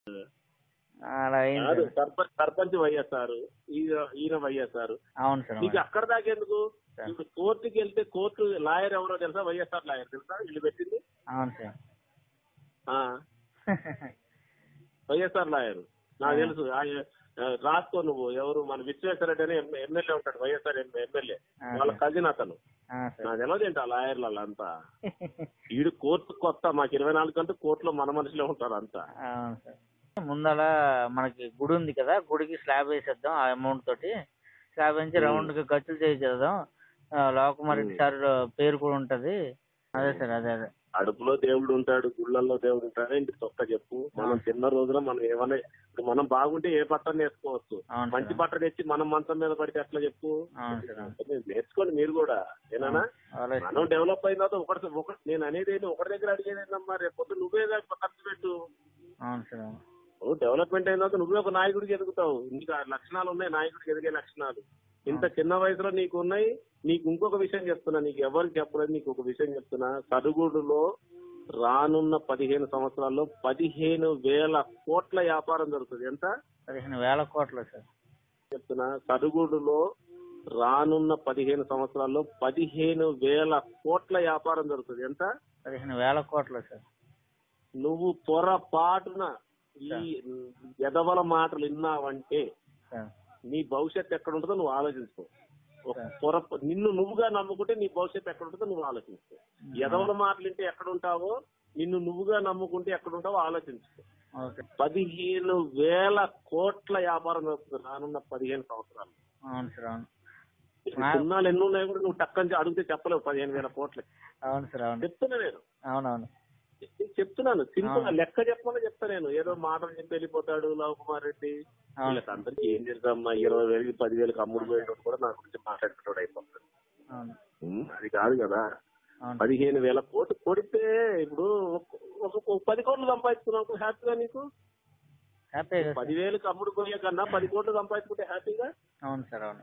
అలా అయింది కాదు సార్ సర్పంచ్ సర్పంచ్ వైఎస్ఆర్ ఈయన ఈయన వైఎస్ఆర్ అవును సార్ నీకు అవును. అక్కడ దాకేందుకు సార్. ఇప్పుడు కోర్టుకి వెళ్తే కోర్టు లాయర్ ఎవరో తెలుసా వైఎస్ఆర్ లాయర్ తెలుసా ఇల్లు పెట్టింది అవును సార్ ఆ, వైఎస్ఆర్ లాయర్ నాకు ఆ. తెలుసు ఆయన, ఆ, రాసుకో నువ్వు ఎవరు మన విశ్వేశ్వరరెడ్డి అని ఎమ్- ఎమ్మెల్యే ఉంటాడు వైఎస్ఆర్ ఎమ్- ఎమ్మెల్యే ఆ, వాళ్ళ సార్. కజిన్ అతను ఆ, సార్ నాకు తెలియదు ఏంటి ఆ లాయర్లు వాళ్ళంతా ఈడు కోర్టు కొత్త మాకు ఇరవై నాలుగు గంటలు కోర్టులో మన మనుషులే ఉంటారు అంతా అవును సార్ ముందల మనకి గుడి ఉంది కదా గుడికి స్లాబ్ వేసేద్దాం ఆ అమౌంట్ తోటి స్లాబ్ వేసి ఉమ్. రౌండ్ కి ఖర్చులు చేసేద్దాం లోకమారెడ్డి ఉమ్. సార్ పేరు కూడా ఉంటది అదే సార్ అదే అదే అడుపులో దేవుడు ఉంటాడు గుళ్ళల్లో దేవుడు ఉంటాడు ఇంటి తొక్క చెప్పు మనం అవును. చిన్న రోజున మనం ఏమన్నా ఇప్పుడు మనం బాగుంటే ఏ బట్టను వేసుకోవచ్చు అవును మంచి సార్. బట్ట తెచ్చి మనం మంచం మీద పడితే ఎట్లా చెప్పు అవును సార్ అవును. మీరు నేర్చుకోండి మీరు కూడా ఏనా అలాగే మనం డెవలప్ అయిన తర్వాత ఒకటి ఒకటి నేను అనేది ఏంటి ఒకటి దగ్గర అడిగేది ఏంటమ్మా రేపు పొద్దు నువ్వే దానికి ఖర్చు పెట్టు అవును సార్ అవును నువ్వు డెవలప్మెంట్ అయిన తర్వాత నువ్వే ఒక నాయకుడికి ఎదుగుతావు నీకు ఆ లక్షణాలు ఉన్నాయి నాయకుడికి ఎదిగే లక్షణాలు ఇంత చిన్న వయసులో నీకు ఉన్నాయి నీకు ఇంకొక విషయం చెప్తున్నా నీకు ఎవరికి చెప్పలేదు నీకు ఒక విషయం చెప్తున్నా సరుగుడులో రానున్న పదిహేను సంవత్సరాల్లో పదిహేను వేల కోట్ల వ్యాపారం జరుగుతుంది ఎంత పదిహేను వేల కోట్లు సార్ చెప్తున్నా సరుగుడులో రానున్న పదిహేను సంవత్సరాల్లో పదిహేను వేల కోట్ల వ్యాపారం జరుగుతుంది ఎంత పదిహేను వేల కోట్లు సార్ నువ్వు పొరపాటున ఈ ఎదవల మాటలు విన్నావంటే సార్ నీ భవిష్యత్తు ఎక్కడ ఉంటుందో నువ్వు ఆలోచించుకో ఒక సరే. పొర నిన్ను నువ్వుగా నమ్ముకుంటే నీ భవిష్యత్తు ఎక్కడ ఉంటుందో నువ్వు ఆలోచించుకో ఎదవల మాటలు వింటే ఎక్కడ ఉంటావో నిన్ను నువ్వుగా నమ్ముకుంటే ఎక్కడ ఉంటావో ఆలోచించుకో ఓకే పదిహేను వేల కోట్ల వ్యాపారం జరుగుతుంది రానున్న పదిహేను సంవత్సరాలు అవును సార్ అవును సున్నాలు ఎన్ని ఉన్నాయి కూడా నువ్వు టక్కని అడిగితే చెప్పలేవు పదిహేను వేల కోట్లకి అవును సార్ అవును చెప్తున్నా నేను అవునవును నీకు చెప్తున్నాను సింపుల్ అవును. లెక్క చెప్పమని చెప్తా నేను ఏదో మాటలు చెప్పి వెళ్ళిపోతాడు లవ్ కుమార్ రెడ్డి అవును వీళ్ళకి అందరికి ఏం తెలుసమ్మా ఇరవై వేలకి పదివేలకి అమ్ముడు పోయేటోడు కూడా నా గురించి మాట్లాడుతున్నాడు అయిపోతాడు అవును ఉమ్, అది కాదు కదా అవును పదిహేను వేల కోట్లు కొడితే ఇప్పుడు ఒక- ఒక ఒక పది కోట్లు సంపాదించుకున్నావు హ్యాపీగా నీకు హ్యాపీగా సార్. పదివేలకు అమ్ముడు పోయే కన్నా పది కోట్లు సంపాదించుకుంటే హ్యాపీగా అవును సార్ అవును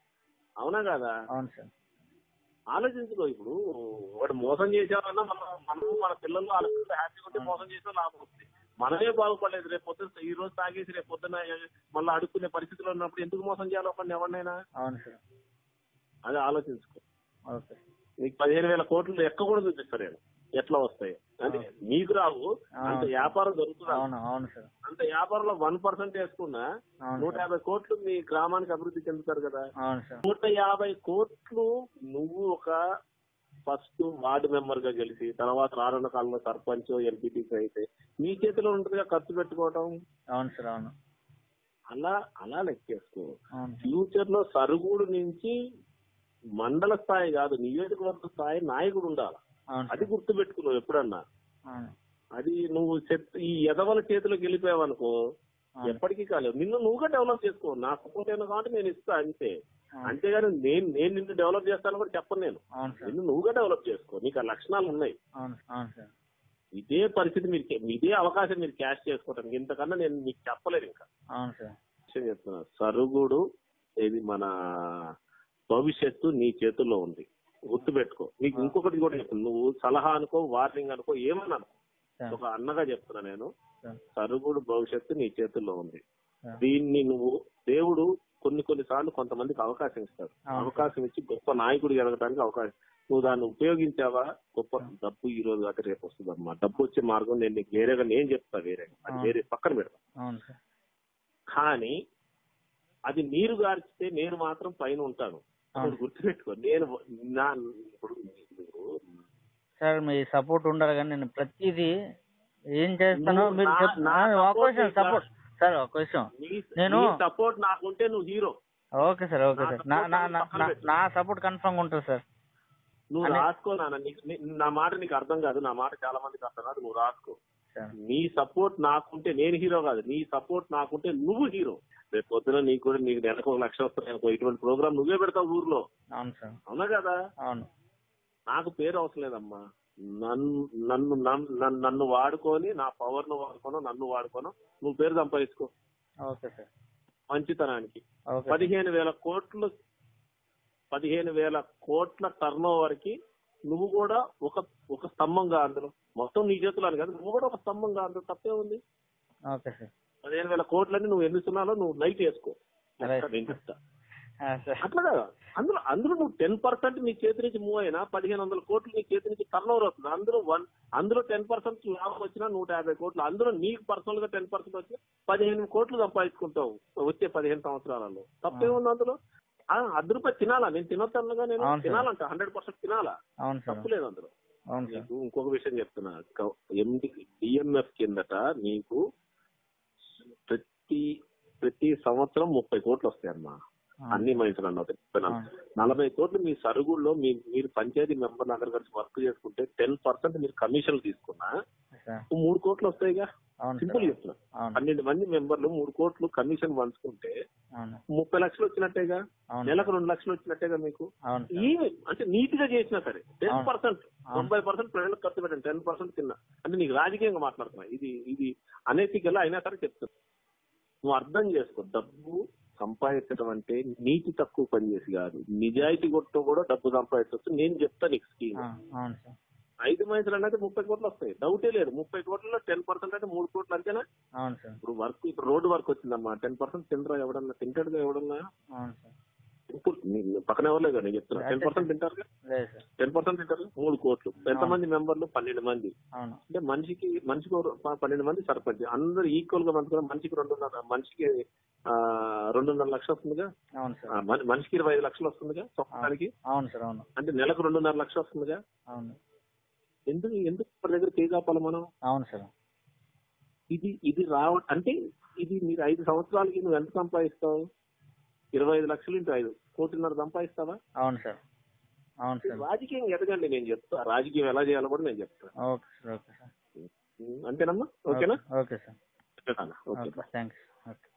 అవునా కదా అవును సార్ ఆలోచించుకో ఇప్పుడు వాడు మోసం చేసేవాళ్ళన్నా మనం మనము మన పిల్లలు వాళ్ళ పిల్లలు హ్యాపీగా ఉంటే మోసం చేసే లాభం వస్తుంది మనమే బాగుపడలేదు రేపు పొద్దున ఈ రోజు తాగేసి రేపు పొద్దున మళ్ళీ అడుక్కునే పరిస్థితిలో ఉన్నప్పుడు ఎందుకు మోసం చేయాలి ఒకరిని ఎవరినైనా అవును సార్ అది ఆలోచించుకో ఓకే నీకు పదిహేను వేల కోట్లు ఎక్క కూడా చూపిస్తారు నేను ఎట్లా వస్తాయి అంటే నీకు రావు అంత వ్యాపారం జరుగుతుంది అవును అవును సార్ అంత వ్యాపారంలో వన్ పర్సెంట్ వేసుకున్నా అవును నూట సార్ యాభై కోట్లు మీ గ్రామానికి అభివృద్ధి చెందుతారు కదా అవును సార్ నూట యాభై కోట్లు నువ్వు ఒక ఫస్ట్ వార్డు మెంబర్ గా గెలిచి తర్వాత రానున్న కాలంలో సర్పంచ్ ఎంపీటీసీ అయితే మీ చేతిలో ఉంటుందిగా ఖర్చు పెట్టుకోవటం అవును సార్ అవును అలా అలా లెక్కేసుకో అవును సార్ ఫ్యూచర్ లో సరుగుడు నుంచి మండల స్థాయి కాదు నియోజకవర్గ స్థాయి నాయకుడు ఉండాలి అవును అది సార్ గుర్తు పెట్టుకున్నావు ఎప్పుడన్నా అవును అది నువ్వు చెప్- ఈ ఎదవల చేతిలోకి వెళ్ళిపోయావనుకో అవును ఎప్పటికీ కాలేదు నిన్ను నువ్వుగా డెవలప్ చేసుకో నా సపోర్ట్ అయినా కాబట్టి నేను ఇస్తా అంతే అవును అంతేగాని నేను నేను నిన్ను డెవలప్ చేస్తాను కూడా చెప్పను నేను అవును సార్ నిన్ను నువ్వుగా డెవలప్ చేసుకో నీకు ఆ లక్షణాలు ఉన్నాయి అవును అవును సార్ ఇదే పరిస్థితి మీరు కే- ఇదే అవకాశం మీరు క్యాష్ చేసుకోవటానికి ఇంతకన్నా నేను మీకు చెప్పలేదు ఇంకా అవును సార్ విషయం చెప్తున్నా సరుగుడు ఇది మన భవిష్యత్తు నీ చేతుల్లో ఉంది గుర్తు పెట్టుకో నీకు ఇంకొకటి కూడా చెప్తున్నా నువ్వు సలహా అనుకో వార్నింగ్ అనుకో ఏమన్నా అనుకో. సార్ ఒక అన్నగా చెప్తున్నా నేను సార్ సరుగుడు భవిష్యత్తు నీ చేతుల్లో ఉంది సార్ దీన్ని నువ్వు దేవుడు కొన్ని కొన్ని సార్లు కొంతమందికి అవకాశం ఇస్తాడు అవును. అవకాశం ఇచ్చి గొప్ప నాయకుడు ఎదగడానికి అవకాశం నువ్వు దాన్ని ఉపయోగించావా గొప్ప డబ్బు ఈ రోజు కాక రేపు వస్తుంది అమ్మా డబ్బు వచ్చే మార్గం నేను నీకు వేరేగా నేను చెప్తా వేరేగా అది అవును. వేరే పక్కన పెడతా అవును సార్ కానీ అది నీరు గార్చితే నేను మాత్రం పైన ఉంటాను అవును. ఇప్పుడు గుర్తుపెట్టుకో నేను నా ఇప్పుడు నువ్వు సార్ మీ సపోర్ట్ ఉండాలి కానీ నేను ప్రతిదీ ఏం చేస్తానో నువ్వు మీరు నా- చెప్ నా ఆ, ఒక support విషయం నీకు సపోర్ట్ సార్ ఒక విషయం నీ- నేను- నీ సపోర్ట్ నాకుంటే నువ్వు హీరో ఓకే సార్ ఓకే నా సార్ నా support నా అనేది నా- పక్కన నా- పెట్టు. నా సపోర్ట్ కన్ఫర్మ్ ఉంటుంది సార్ నువ్వు అనే- రాసుకో నాన్న నీకు- నీ- నా మాట నీకు అర్థం కాదు నా మాట చాలా మందికి అర్థం కాదు నువ్వు రాసుకో సార్ నీ సపోర్ట్ నాకుంటే నేను హీరో కాదు నీ సపోర్ట్ నాకుంటే నువ్వు హీరో రేపు పొద్దున నీకు కూడా నీకు నెలకు ఒక లక్ష వస్తాయి అనుకో ఇటువంటి ప్రోగ్రామ్ నువ్వే పెడతావు ఊర్లో అవును సార్ అవునా కదా అవును నాకు పేరు అవసరం లేదమ్మా నన్ను నన్ను నన్ను- నన్ను- నన్ను వాడుకొని నా పవర్ ను వాడుకోను నన్ను వాడుకోను నువ్వు పేరు సంపాదించుకో ఓకే సార్ మంచితనానికి ఓకే సార్. పదిహేను వేల కోట్లు పదిహేను వేల కోట్ల టర్న్ ఓవర్ కి నువ్వు కూడా ఒక ఒక స్తంభంగా అందులో మొత్తం నీ చేతులు అని కాదు నువ్వు కూడా ఒక స్తంభంగా అందులో తప్పే ఉంది ఓకే సార్ పదిహేను వేల కోట్లని నువ్వు ఎన్ని సున్నాలో నువ్వు నైట్ వేసుకో అలాగే. నేను చెప్తా ఆ, సార్ అట్లా కదా అందులో అందులో నువ్వు టెన్ పర్సెంట్ నీ చేతి నుంచి మూవ్ అయినా పదిహేను వందల కోట్లు నీ చేతి నుంచి టర్న్ ఓవర్ అవుతుంది అందులో వన్ అందులో టెన్ పర్సెంట్ లాభం వచ్చినా నూట యాభై కోట్లు అందులో నీకు పర్సనల్ గా టెన్ పర్సెంట్ వచ్చినా పదిహేను కోట్లు సంపాదించుకుంటావు వచ్చే పదిహేను సంవత్సరాలలో తప్పేముంది అందులో ఆ, అర్ధ రూపాయలు తినాలా నేను తినొద్దన్నగా నేను అవును సార్. తినాలంట హండ్రెడ్ పర్సెంట్ తినాలా అవును సార్ తప్పు లేదు అందులో అవును సార్ నీకు ఇంకొక విషయం చెప్తున్నా ఎండి డిఎంఎఫ్ కిందట నీకు ప్రతి ప్రతి సంవత్సరం ముప్పై కోట్లు వస్తాయి అమ్మా అన్ని మైన్స్ రన్ అవుతాయి ఆ. నలభై కోట్లు మీ సరుగుల్లో మీ మీరు పంచాయతీ మెంబర్ అందరు కలిసి వర్క్ చేసుకుంటే టెన్ పర్సెంట్ మీరు కమిషన్లు తీసుకున్నా సార్ మూడు కోట్లు వస్తాయిగా అవును సింపుల్ సార్ చెప్తున్నా అవును పన్నెండు మంది మెంబర్లు మూడు కోట్లు కమిషన్ పంచుకుంటే అవును ముప్పై లక్షలు వచ్చినట్టేగా అవును నెలకు రెండు లక్షలు వచ్చినట్టేగా మీకు అవును సార్ ఏమి అంటే నీట్ గా చేసినా సరే టెన్ అవును. పర్సెంట్ అవును. తొంభై పర్సెంట్ ప్రజలకు ఖర్చు పెట్టండి టెన్ పర్సెంట్ తిన్నా అంటే నీకు రాజకీయంగా మాట్లాడుతున్నా ఇది ఇది అనైతికల్ అయినా సరే చెప్తున్నా నువ్వు అర్థం చేసుకో డబ్బు సంపాదించడం అంటే నీతి తక్కువ పనిచేసి కాదు నిజాయితీ కొట్టు కూడా డబ్బు సంపాదించవచ్చు నేను చెప్తా నీకు స్కీమ్ ఆ, అవును సార్ ఐదు మైసులు అనేది ముప్పై కోట్లు వస్తాయి డౌటే లేదు ముప్పై కోట్లలో టెన్ పర్సెంట్ అంటే మూడు కోట్లు అంతేనా అవును సార్ ఇప్పుడు వర్క్ ఇప్పుడు రోడ్డు వర్క్ వచ్చిందమ్మా టెన్ పర్సెంట్ తింటారా ఎవడన్నా తింటాడుగా ఎవడన్నా అవును సార్ ఇప్పుడు నీ- నీ పక్కన ఎవరు లేదు నేను చెప్తున్నా టెన్ పర్సెంట్ తింటారుగా లేదు సార్ టెన్ పర్సెంట్ తింటారు మూడు కోట్లు ఎంతమంది మెంబర్లు పన్నెండు మంది అవును అంటే మనిషికి మనిషికి ఒక ప- పన్నెండు మంది సర్పంచ్ అందరూ ఈక్వల్ గా పంచుకున్న మనిషికి రెండున్నర మనిషికి ఆ, రెండున్నర లక్షలు వస్తుందిగా అవును ఆ, సార్ మన- మనిషికి ఇరవై ఐదు లక్షలు వస్తుందిగా సంవత్సరానికి అవును సార్ అవును అంటే నెలకు రెండున్నర లక్షలు వస్తుందిగా అవును ఎందుకు ఎందుకు ఇప్పటి దగ్గర చేయాలి మనం అవును సార్ ఇది ఇది రావ అంటే ఇది మీరు ఐదు సంవత్సరాలకి నువ్వు ఎంత సంపాదిస్తావు ఇరవై ఐదు లక్షలు ఇంటూ ఐదు కోటిన్నర సంపాదిస్తావా అవును సార్ అవును సార్ రాజకీయం ఎదగండి నేను చెప్తా రాజకీయం ఎలా చేయాలో కూడా నేను చెప్తా ఓకే సార్ ఓకే సార్ అంతేనమ్మా ఓకేనా okay sir okay okay thanks okay